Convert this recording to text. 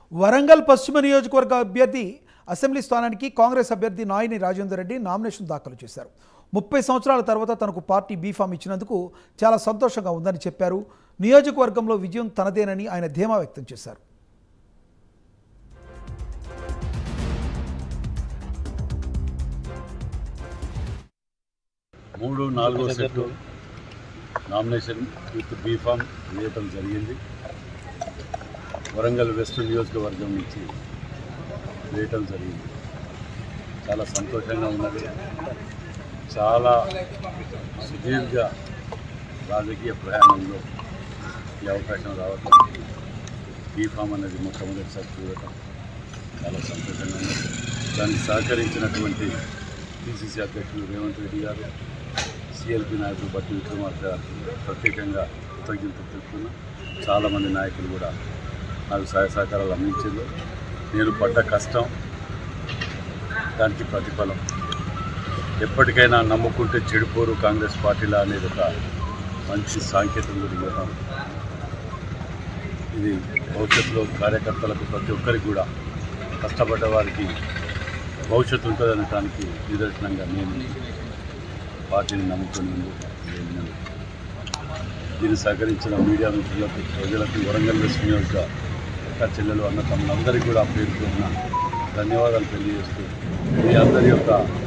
వరంగల్ పశ్చిమ నియోజకవర్గ అభ్యర్థి అసెంబ్లీ స్థానానికి కాంగ్రెస్ అభ్యర్థి నాయిని రాజేందర్ రెడ్డి నామినేషన్ దాఖలు చేశారు ముప్పై సంవత్సరాల తర్వాత తనకు పార్టీ బీఫామ్ ఇచ్చినందుకు చాలా సంతోషంగా ఉందని చెప్పారు నియోజకవర్గంలో విజయం తనదేనని ఆయన ధీమా వ్యక్తం చేశారు మూడు నాలుగో సెట్ నామినేషన్ విత్ బీఫామ్ వేయటం జరిగింది వరంగల్ వెస్ట్ నియోజకవర్గం నుంచి వేయటం జరిగింది చాలా సంతోషంగా ఉన్నది చాలా సుదీర్ఘ రాజకీయ ప్రయాణంలో ఈ అవకాశం రావటం బీఫామ్ అనేది మొట్టమొదటిసారి చూడటం చాలా సంతోషంగా ఉంది దానికి సహకరించినటువంటి పిసిసి అధ్యక్షులు రేవంత్ రెడ్డి గారు సిఎల్పి నాయకులు బట్టి విక్రమార్క గారికి ప్రత్యేకంగా కృతజ్ఞతలు తెలుపుతున్నా చాలామంది నాయకులు కూడా నాకు సహాయ సహకారాలు అందించారు నేను పడ్డ కష్టం దానికి ప్రతిఫలం ఎప్పటికైనా నమ్ముకుంటే చెడిపోరు కాంగ్రెస్ పార్టీలా అనేది ఒక మంచి సాంకేతం కూడా ఇవ్వడం ఇది భవిష్యత్తులో కార్యకర్తలకు ప్రతి ఒక్కరికి కూడా కష్టపడ్డ వారికి భవిష్యత్తు ఉంటుందనటానికి నిదర్శనంగా నేను పార్టీని నమ్ముకుని వెళ్ళినాను దీన్ని సహకరించిన మీడియా మిత్రులకు ప్రజలకు వరంగల్ వెస్ట్ నియోజక అక్క చెల్లెలు అన్న తమ్ములందరికీ కూడా పేరు పేరున ధన్యవాదాలు తెలియజేస్తూ మీ అందరి యొక్క